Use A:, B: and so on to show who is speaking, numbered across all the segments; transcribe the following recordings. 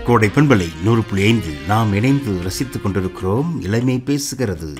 A: கோடை பண்பலை நூறு புள்ளி ஐந்து நாம் இணைந்து ரசித்துக் கொண்டிருக்கிறோம் இளமை பேசுகிறது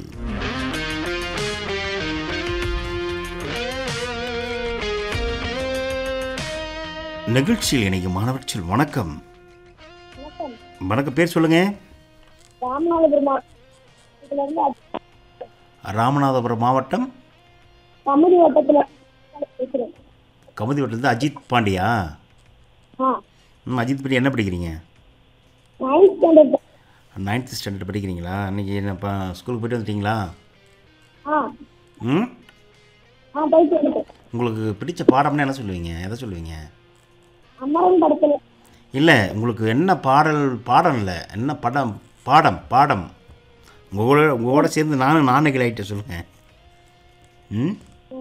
A: நிகழ்ச்சியில் இணையும் மாணவர்கள் வணக்கம்
B: வணக்கம்
A: வணக்கம் பேர் சொல்லுங்க
B: ராமநாதபுரம் மாவட்டத்துல இருந்து அஜ்-
A: ராமநாதபுரம் மாவட்டம்
B: கமுதி வட்டத்துல பேசுறேன்
A: கமுதி வட்டத்தில் அஜித் பாண்டியா
B: ஆ
A: ம், அஜித் பாண்டியா என்ன படிக்கிறீங்க
B: நைன்த் ஸ்டாண்டர்ட்
A: நைன்த் ஸ்டாண்டர்ட் படிக்கிறீங்களா இன்னைக்கு என்னப்பா ஸ்கூலுக்கு போயிட்டு வந்துட்டீங்களா
B: ஆ
A: ம்
B: ஆ போயிட்டு வந்துட்டேன்
A: உங்களுக்கு பிடிச்ச பாடம்னா என்ன சொல்லுவீங்க எதை சொல்லுவீங்க
B: அம்மாவின் படத்துல
A: இல்லை உங்களுக்கு என்ன பாடல் பாடம் இல்லை என்ன படம் பாடம் பாடம் உங்களோட உங்களோட சேர்ந்து நானும் நானுகள் ஆகிட்ட சொல்லுங்கள் ம்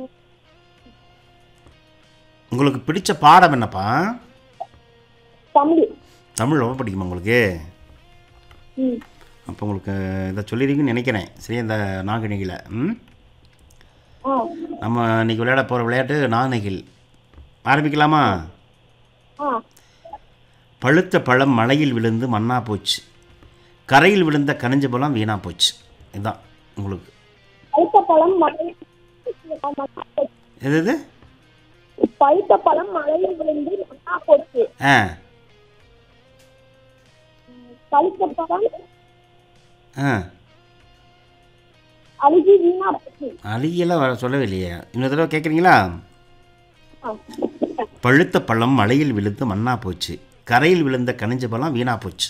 A: உங்களுக்கு பிடிச்ச பாடம் என்னப்பா
B: தமிழ்
A: தமிழ் ரொம்ப பிடிக்குமா உங்களுக்கு
B: ம்
A: அப்போ உங்களுக்கு இதை சொல்லியிருக்கீங்கன்னு நினைக்கிறேன் சரி இந்த நாகநிகில ம்
B: ஆ
A: நம்ம இன்னைக்கு விளையாட போகிற விளையாட்டு நாகநிகில் ஆரம்பிக்கலாமா
B: ஆ
A: பழுத்த பழம் மலையில் விழுந்து மண்ணா போச்சு கரையில் விழுந்த கனிஞ்ச பழம் வீணா போச்சு இதுதான் உங்களுக்கு
B: பழுத்த பழம் மழையில்
A: எது இது
B: பழுத்த பழம் மழையில் விழுந்து மண்ணா போச்சு
A: ஆ
B: பழுத்த பழம்
A: ஆ
B: அழுகி வீணா போச்சு
A: அழியெல்லாம் வர சொல்லவே இல்லையே இன்னொரு தடவை கேட்குறீங்களா
B: ஆ.
A: பழுத்த பழம் மலையில் விழுந்து மண்ணா போச்சு கரையில் விழுந்த கனிஞ்ச பழம் வீணா போச்சு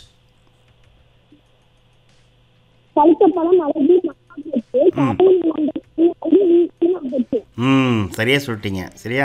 B: பழுத்த பழம் அழுகி மண்ணா போச்சு கரையில் விழுந்த அழுகி வீணா போச்சு
A: ம் சரியாக சொல்லிட்டீங்க சரியா